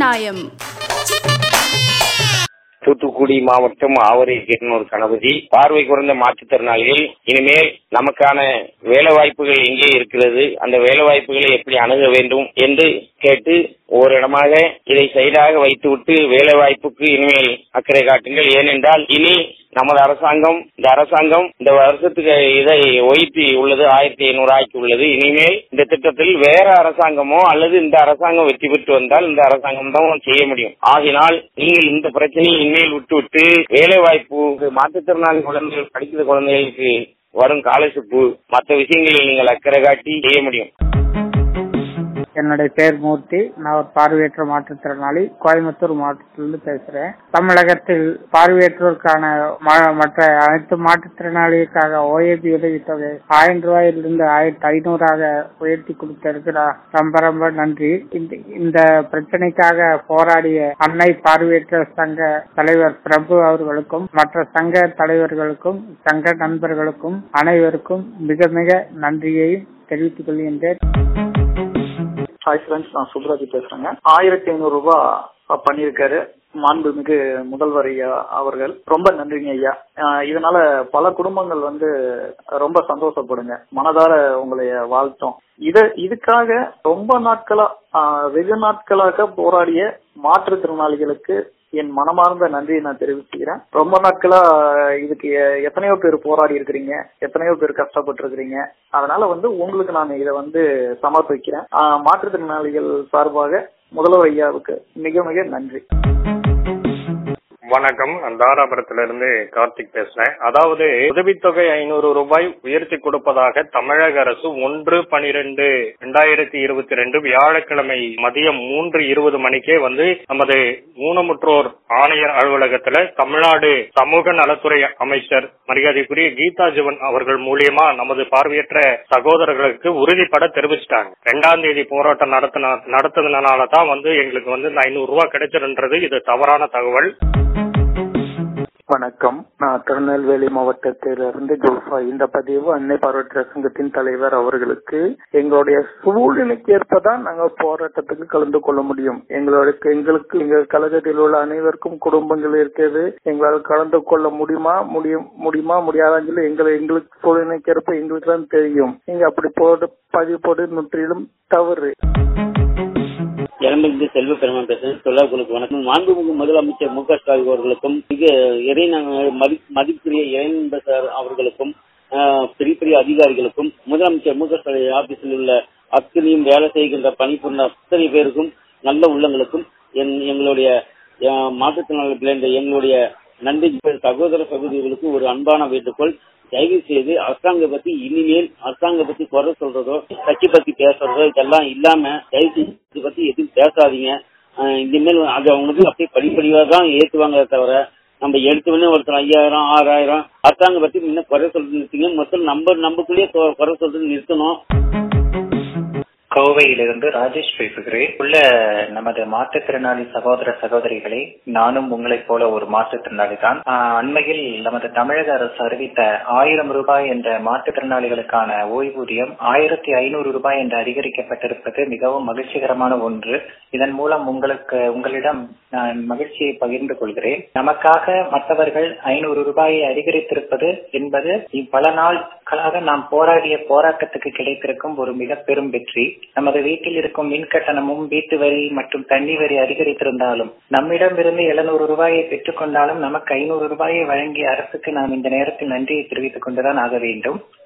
நியாயம் தூத்துக்குடி மாவட்டம் ஆவரை கிருஷ்ணூர் கணபதி பார்வை குறைந்த மாற்றுத்திறனாளிகள் இனிமேல் நமக்கான வேலை வாய்ப்புகள் எங்கே இருக்கிறது அந்த வேலை வாய்ப்புகளை எப்படி அணுக வேண்டும் என்று கேட்டு ஓரிடமாக இதை சைடாக வைத்துவிட்டு வேலை வாய்ப்புக்கு இனிமேல் அக்கறை காட்டுங்கள் ஏனென்றால் இனி நமது அரசாங்கம் இந்த அரசாங்கம் இந்த வருஷத்துக்கு இதை ஒய்பி உள்ளது ஆயிரத்தி ஐநூறு ஆக்கி உள்ளது இனிமேல் இந்த திட்டத்தில் வேற அரசாங்கமோ அல்லது இந்த அரசாங்கம் வெற்றி பெற்று வந்தால் இந்த அரசாங்கம் தான் செய்ய முடியும் ஆகினால் நீங்கள் இந்த பிரச்சனையை இனிமேல் விட்டுவிட்டு வேலை வாய்ப்பு மாற்றுத்திறனாளி குழந்தைகள் படிக்கிற குழந்தைகளுக்கு வரும் காலர்ஷிப்பு மற்ற விஷயங்களில் நீங்கள் அக்கறை காட்டி செய்ய முடியும் என்னுடைய பேர் மூர்த்தி நான் ஒரு பார்வையற்ற மாற்றுத்திறனாளி கோயம்புத்தூர் மாவட்டத்திலிருந்து பேசுறேன் தமிழகத்தில் பார்வையற்றோருக்கான ம- மற்ற அனைத்து மாற்றுத்திறனாளிகளுக்காக ஓஏபி உதவித்தொகை ஆயிரம் ரூபாயிலிருந்து ஆயிரத்தி ஐநூறாக உயர்த்தி கொடுத்திருக்கிறார் ரொம்ப ரொம்ப நன்றி இந்த- இந்த பிரச்சனைக்காக போராடிய அன்னை பார்வையற்ற சங்க தலைவர் பிரபு அவர்களுக்கும் மற்ற சங்க தலைவர்களுக்கும் சங்க நண்பர்களுக்கும் அனைவருக்கும் மிக மிக நன்றியையும் தெரிவித்துக் கொள்கின்றேன் ஹாய் ஃப்ரெண்ட்ஸ் நான் சுப்ராஜ் பேசுறேங்க ஆயிரத்தி ஐநூறு ரூபாய் பண்ணியிருக்காரு மாண்புமிகு முதல்வர் ஐயா அவர்கள் ரொம்ப நன்றிங்க ஐயா ஆஹ் இதனால பல குடும்பங்கள் வந்து ரொம்ப சந்தோஷப்படுங்க மனதார உங்களைய வாழ்த்தோம் இத இதுக்காக ரொம்ப நாட்களா ஆஹ் வெகு நாட்களாக போராடிய மாற்றுத்திறனாளிகளுக்கு என் மனமார்ந்த நன்றியை நான் தெரிவிச்சுக்கிறேன் ரொம்ப நாட்களா இதுக்கு எ- எத்தனையோ பேர் போராடி இருக்கிறீங்க எத்தனையோ பேர் கஷ்டப்பட்டு இருக்கிறீங்க அதனால வந்து உங்களுக்கு நான் இதை வந்து சமர்ப்பிக்கிறேன் ஆஹ் மாற்றுத்திறனாளிகள் சார்பாக முதல்வர் ஐயாவுக்கு மிக மிக நன்றி வணக்கம் நான் தாராபுரத்திலிருந்து கார்த்திக் பேசுறேன் அதாவது உதவித்தொகை ஐநூறு ரூபாய் உயர்த்தி கொடுப்பதாக தமிழக அரசு ஒன்று பனிரெண்டு இரண்டாயிரத்தி இருபத்தி ரெண்டு வியாழக்கிழமை மதியம் மூன்று இருபது மணிக்கே வந்து நமது ஊனமுற்றோர் ஆணையர் அலுவலகத்துல தமிழ்நாடு சமூக நலத்துறை அமைச்சர் மரியாதைக்குரிய கீதா ஜீவன் அவர்கள் மூலியமா நமது பார்வையற்ற சகோதரர்களுக்கு உறுதிப்பட தெரிவிச்சிட்டாங்க ரெண்டாம் தேதி போராட்டம் நடத்தின நடத்துனதுனால தான் வந்து எங்களுக்கு வந்து இந்த ஐநூறு ரூபாய் கிடைச்சிருன்றது இது தவறான தகவல் வணக்கம் நான் திருநெல்வேலி மாவட்டத்திலிருந்து ஜோஃபா இந்த பதிவு அன்னை பார்வையற்ற சங்கத்தின் தலைவர் அவர்களுக்கு எங்களுடைய சூழ்நிலைக்கு ஏற்பதான் நாங்கள் போராட்டத்துக்கு கலந்து கொள்ள முடியும் எங்களுக்கு எங்களுக்கு எங்கள் கழகத்தில் உள்ள அனைவருக்கும் குடும்பங்கள் இருக்கிறது எங்களால் கலந்து கொள்ள முடியுமா முடியும் முடியுமா முடியாதான்னு சொல்லி எங்களை எங்களுக்கு சூழ்நிலைக்கு ஏற்ப எங்களுக்கு தான் தெரியும் நீங்க அப்படி போட்டு பதிவு போட்டு முற்றிலும் தவறு இளம்பிலிருந்து செல்வ பெருமான் பேசுகிறேன் தொழிலாளர்களுக்கு வணக்கம் மாண்புமிகு முதலமைச்சர் மு க ஸ்டாலின் அவர்களுக்கும் மிக இறைந மதி- மதிப்புரிய இறைநண்பர் சார் அவர்களுக்கும் ஆஹ், பெரிய பெரிய அதிகாரிகளுக்கும் முதலமைச்சர் மு க ஸ்டாலின் ஆபீஸில் உள்ள அத்தனையும் வேலை செய்கின்ற பணிபுரிந்த அத்தனை பேருக்கும் நல்ல உள்ளங்களுக்கும் என்- எங்களுடைய ஆஹ், மாற்றுத்திறனாளிகள் என்ற எங்களுடைய நன்றி சகோதர சகோதரிகளுக்கு ஒரு அன்பான வேண்டுகோள் தயவு செய்து அரசாங்கம் பத்தி இனிமேல் அரசாங்கம் பத்தி குறை சொல்றதோ கட்சி பத்தி பேசுறதோ இதெல்லாம் இல்லாம தயவு செய்து இது பத்தி எதுவும் பேசாதீங்க ஆஹ் இனிமேல் அது அவங்களுக்கு அப்படியே படிப்படிவா தான் ஏத்துவாங்க தவிர நம்ம எடுத்தவொடனே ஒருத்தர் ஐயாயிரம் ஆறாயிரம் அரசாங்கம் பத்தி இன்னும் குறை சொல்றது நிறுத்திங்க மொத்தம் நம்ம நம்மக்குள்ளேயே கொ- குறை சொல்றது நிறுத்தணும் கோவையிலிருந்து ராஜேஷ் பேசுகிறேன் உள்ள நமது மாற்றுத்திறனாளி சகோதர சகோதரிகளை நானும் உங்களைப் போல ஒரு மாற்றுத்திறனாளி தான் ஆஹ், அண்மையில் நமது தமிழக அரசு அறிவித்த ஆயிரம் ரூபாய் என்ற மாற்றுத்திறனாளிகளுக்கான ஓய்வூதியம் ஆயிரத்தி ஐநூறு ரூபாய் என்று அதிகரிக்கப்பட்டிருப்பது மிகவும் மகிழ்ச்சிகரமான ஒன்று இதன் மூலம் உங்களுக்கு உங்களிடம் நான் மகிழ்ச்சியை பகிர்ந்து கொள்கிறேன் நமக்காக மற்றவர்கள் ஐநூறு ரூபாயை அதிகரித்திருப்பது என்பது பல நாட்களாக நாம் போராடிய போராட்டத்துக்கு கிடைத்திருக்கும் ஒரு மிக பெரும் வெற்றி நமது வீட்டில் இருக்கும் மின் கட்டணமும் வீட்டு வரி மற்றும் தண்ணி வரி அதிகரித்திருந்தாலும் நம்மிடமிருந்து எழுநூறு ரூபாயை பெற்றுக்கொண்டாலும் நமக்கு ஐநூறு ரூபாயை வழங்கிய அரசுக்கு நாம் இந்த நேரத்தில் நன்றியை தெரிவித்துக் கொண்டுதான் ஆக வேண்டும்